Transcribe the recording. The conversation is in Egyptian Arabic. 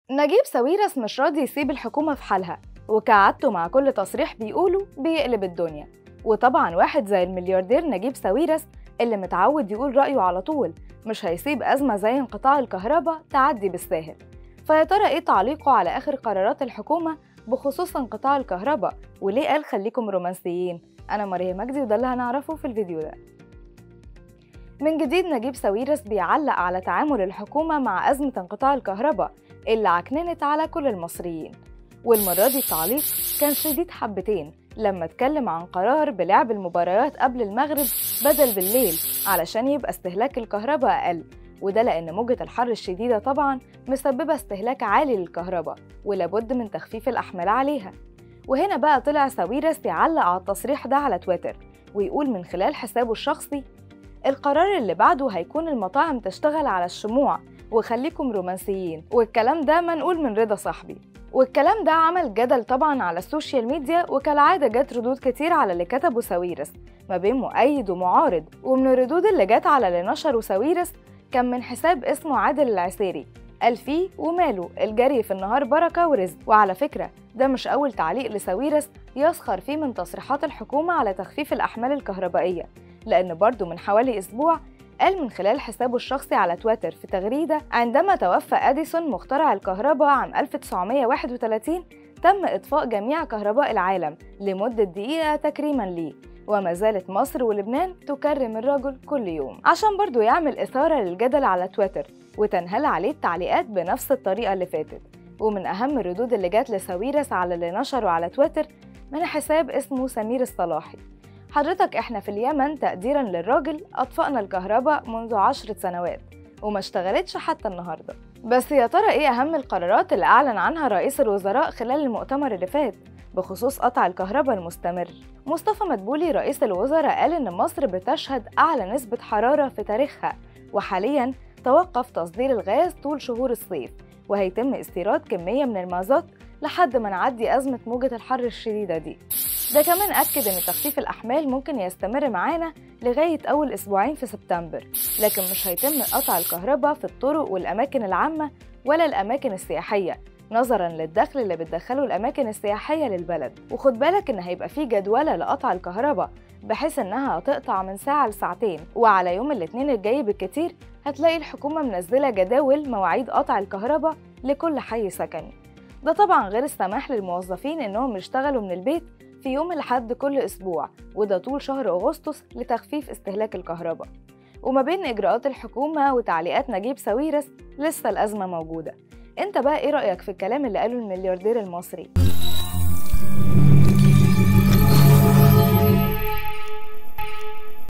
نجيب ساويرس مش راضي يسيب الحكومة في حالها وكعادته مع كل تصريح بيقوله بيقلب الدنيا وطبعا واحد زي الملياردير نجيب ساويرس اللي متعود يقول رأيه على طول مش هيسيب أزمة زي انقطاع الكهرباء تعدي بالساهل فيا ترى إيه تعليقه على آخر قرارات الحكومة بخصوص انقطاع الكهرباء وليه قال خليكم رومانسيين أنا مريم مجدي وده اللي هنعرفه في الفيديو ده من جديد نجيب ساويرس بيعلق على تعامل الحكومة مع أزمة انقطاع الكهرباء اللي عكننت على كل المصريين والمرة دي التعليق كان شديد حبتين لما اتكلم عن قرار بلعب المباريات قبل المغرب بدل بالليل علشان يبقى استهلاك الكهرباء أقل وده لأن موجة الحر الشديدة طبعا مسببة استهلاك عالي للكهرباء ولابد من تخفيف الأحمال عليها وهنا بقى طلع ساويرس يعلق على التصريح ده على تويتر ويقول من خلال حسابه الشخصي القرار اللي بعده هيكون المطاعم تشتغل على الشموع وخليكم رومانسيين والكلام ده منقول من رضا صاحبي والكلام ده عمل جدل طبعا على السوشيال ميديا وكالعادة جت ردود كتير على اللي كتبه ساويرس ما بين مؤيد ومعارض ومن الردود اللي جت على اللي نشره ساويرس كان من حساب اسمه عادل العسيري قال فيه وماله الجري في النهار بركة ورزق وعلى فكرة ده مش أول تعليق لساويرس يسخر فيه من تصريحات الحكومة على تخفيف الأحمال الكهربائية لأن برضه من حوالي أسبوع قال من خلال حسابه الشخصي على تويتر في تغريدة عندما توفى أديسون مخترع الكهرباء عام 1931 تم إطفاء جميع كهرباء العالم لمدة دقيقة تكريما ليه وما زالت مصر ولبنان تكرم الرجل كل يوم عشان برضو يعمل إثارة للجدل على تويتر وتنهال عليه التعليقات بنفس الطريقة اللي فاتت ومن أهم الردود اللي جات لساويرس على اللي نشره على تويتر من حساب اسمه سمير الصلاحي حضرتك احنا في اليمن تقديرا للراجل أطفأنا الكهرباء منذ عشرة سنوات وما اشتغلتش حتى النهارده بس يا ترى ايه اهم القرارات اللي اعلن عنها رئيس الوزراء خلال المؤتمر اللي فات بخصوص قطع الكهرباء المستمر مصطفى مدبولي رئيس الوزراء قال ان مصر بتشهد اعلى نسبه حراره في تاريخها وحاليا توقف تصدير الغاز طول شهور الصيف وهيتم استيراد كميه من المازوت لحد ما نعدي ازمه موجه الحر الشديده دي ده كمان أكد إن تخفيف الأحمال ممكن يستمر معانا لغاية أول أسبوعين في سبتمبر لكن مش هيتم قطع الكهرباء في الطرق والأماكن العامة ولا الأماكن السياحية نظرا للدخل اللي بتدخله الأماكن السياحية للبلد وخد بالك إن هيبقى في جدولة لقطع الكهرباء بحيث إنها هتقطع من ساعة لساعتين وعلى يوم الاثنين الجاي بالكتير هتلاقي الحكومة منزلة جداول مواعيد قطع الكهرباء لكل حي سكني ده طبعا غير السماح للموظفين إنهم يشتغلوا من البيت في يوم الأحد كل أسبوع وده طول شهر أغسطس لتخفيف استهلاك الكهرباء وما بين إجراءات الحكومة وتعليقات نجيب ساويرس لسه الأزمة موجودة انت بقى ايه رأيك في الكلام اللي قاله الملياردير المصري؟